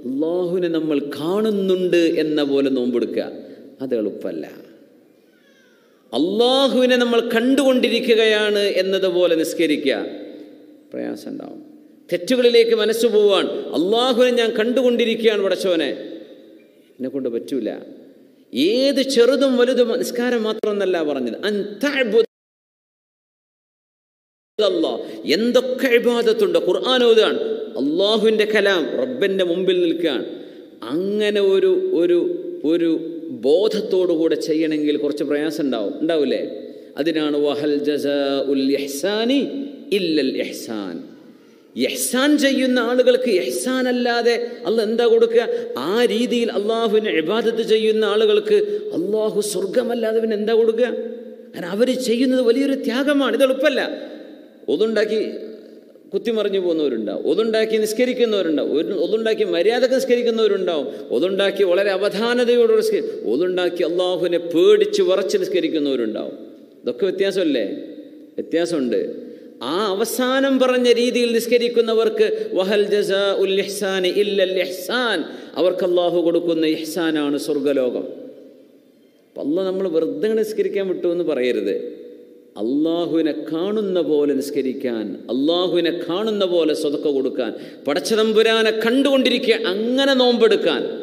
അള്ളാഹുവിനെ നമ്മൾ കാണുന്നുണ്ട് എന്ന പോലെ നോമ്പെടുക്കുക അത് എളുപ്പമല്ല അള്ളാഹുവിനെ നമ്മൾ കണ്ടുകൊണ്ടിരിക്കുകയാണ് എന്നതുപോലെ നിസ്കരിക്കുക പ്രയാസം ഉണ്ടാവും തെറ്റുകളിലേക്ക് മനസ്സ് പോവാൻ അള്ളാഹുവിനെ ഞാൻ കണ്ടുകൊണ്ടിരിക്കുകയാണ് പടച്ചവനെ എന്നെ കൊണ്ട് പറ്റൂല ഏത് ചെറുതും വലുതും നിസ്കാരം മാത്രമെന്നല്ല പറഞ്ഞത് അൻ തഅ്ബുദ അല്ലാഹ്. എന്തൊക്കെ ഇബാദത്തുണ്ട് ഖുർആൻ ഓതുകയാണ് അള്ളാഹുവിൻ്റെ കലാം റബ്ബൻ്റെ മുമ്പിൽ നിൽക്കുകയാണ് അങ്ങനെ ഒരു ഒരു ഒരു ബോധത്തോടുകൂടെ ചെയ്യണമെങ്കിൽ കുറച്ച് പ്രയാസം ഉണ്ടാവും ഉണ്ടാവില്ലേ അതിനാണ് വഹൽ ജസാ ഉൽ ഇഹ്സാനി ഇല്ലൽ ഇഹ്സാൻ ഇഹ്സാൻ ചെയ്യുന്ന ആളുകൾക്ക് ഇഹ്സാൻ അല്ലാതെ അല്ല എന്താ കൊടുക്കുക ആ രീതിയിൽ അള്ളാഹുവിനെ ഇബാദത്ത് ചെയ്യുന്ന ആളുകൾക്ക് അള്ളാഹു സ്വർഗമല്ലാതെ പിന്നെ എന്താ കൊടുക്കുക കാരണം അവർ ചെയ്യുന്നത് വലിയൊരു ത്യാഗമാണ് ഇത് എളുപ്പമല്ല ഒതുണ്ടാക്കി കുത്തിമറിഞ്ഞു പോകുന്നവരുണ്ടാവും ഒതുണ്ടാക്കി നിസ്കരിക്കുന്നവരുണ്ടാവും ഒരു ഒതുണ്ടാക്കി മര്യാദക്ക് നിസ്കരിക്കുന്നവരുണ്ടാവും ഒതുണ്ടാക്കി വളരെ അവധാനതയോടെ നിസ്കരി ഒതുണ്ടാക്കി അള്ളാഹുവിനെ പേടിച്ച് വിറച്ച് നിസ്കരിക്കുന്നവരുണ്ടാവും ഇതൊക്കെ വ്യത്യാസമല്ലേ വ്യത്യാസമുണ്ട് ആ അവസാനം പറഞ്ഞ രീതിയിൽ നിസ്കരിക്കുന്നവർക്ക് വഹൽ ജസാ ഉൽ ഇഹ്സാനി ഇല്ലൽ ഇഹ്സാൻ അവർക്ക് അള്ളാഹു കൊടുക്കുന്ന ഇഹ്സാനാണ് സ്വർഗലോകം അപ്പം അല്ല നമ്മൾ വെറുതെ നിസ്കരിക്കാൻ വിട്ടു എന്ന് പറയരുത് അള്ളാഹുവിനെ കാണുന്ന പോലെ നിസ്കരിക്കാൻ അള്ളാഹുവിനെ കാണുന്ന പോലെ സ്വതക്ക കൊടുക്കാൻ പടച്ചതമ്പുരാനെ കണ്ടുകൊണ്ടിരിക്കുക അങ്ങനെ നോമ്പെടുക്കാൻ